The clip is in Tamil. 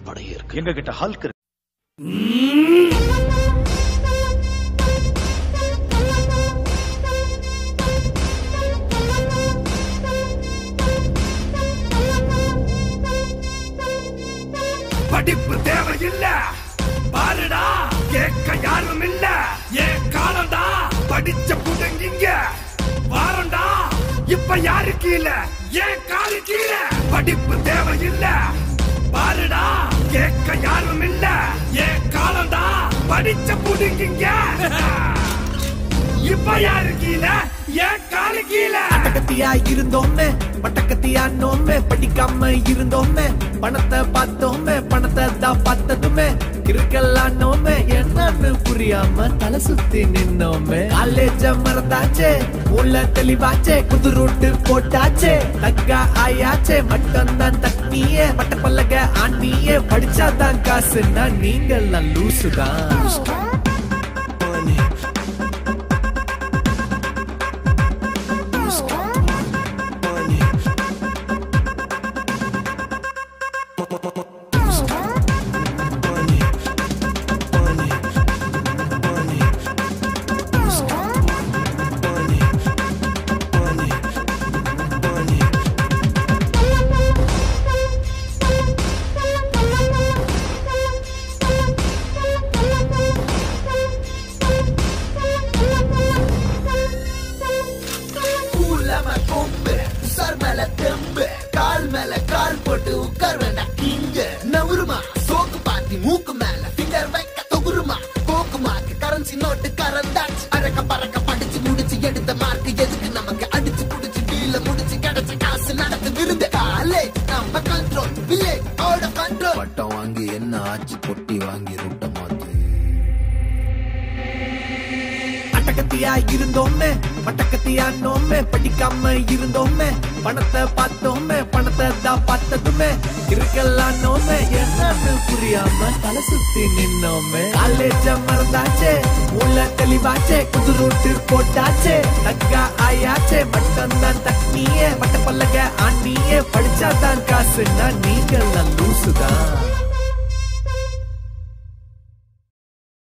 கடற்படையே இருக்கு எங்க கிட்ட ஹல்க் இருக்கு படிப்பு தேவையில்ல பாருடா கேட்க யாரும் இல்ல ஏன் காலம்டா படிச்ச புடுங்கிங்க வாரண்டா இப்ப யாரு கீழே ஏன் காலு கீழே படிப்பு தேவையில்ல பாருடா கேட்க யாரும் இல்ல ஏன் காலம்டா படிச்ச புடுங்கிங்க இப்ப யாரு கீழே ஏன் காலு கீழே பட்டக்கத்தியா இருந்தோமே பட்டக்கத்தியா நோமே படிக்காம இருந்தோமே பணத்தை பார்த்தோமே பணத்தை தான் பார்த்ததுமே இருக்கெல்லாம் நோமே என்னன்னு புரியாம தலை சுத்தி நின்னோமே காலேஜ மறந்தாச்சே உள்ள தெளிவாச்சே புது ரூட்டு போட்டாச்சே தக்கா ஆயாச்சே மட்டும் தான் தக்னியே மட்ட பல்லக ஆண்டியே படிச்சாதான் காசுன்னா நீங்கெல்லாம் லூசுதான் கூலம கொம்பு உசார் மேல தெம்பு கால் மேல கால் போட்டு உட்கார் வேண்டாம் கிங்க நவுருமா சோக்கு பாத்தி மூக்கு மேல ஃபிங்கர் வைக்க தொகுருமா போக்கு மார்க் கரன்சி நோட்டு கரந்தாச்சு அறக்க பறக்க படிச்சு முடிச்சு எடுத்த மார்க் எதுக்கு நமக்கு அடிச்சு புடிச்சு டீல முடிச்சு கிடைச்ச காசு நடத்து விருந்து காலேஜ் நம்ம கண்ட்ரோல் வில்லேஜ் ஓட கண்ட்ரோல் பட்டம் வாங்கி என்ன ஆச்சு பொட்டி வாங்கி ரூட்ட மாத்து அட்டகத்தியா இருந்தோமே பட்டக்கத்தியா நோமே படிக்காம இருந்தோமே பணத்தை பார்த்தோமே பணத்தை தான் பார்த்ததுமே இருக்கெல்லாம் நோமே என்னன்னு புரியாம தலை சுத்தி நின்னோமே காலேஜ மறந்தாச்சே உள்ள தெளிவாச்சே புது ரூட்டு போட்டாச்சே தக்கா ஆயாச்சே மட்டும் தான் தக்னியே மட்ட பல்லக ஆண்டியே படிச்சாதான் காசுன்னா நீங்கெல்லாம் லூசுதான்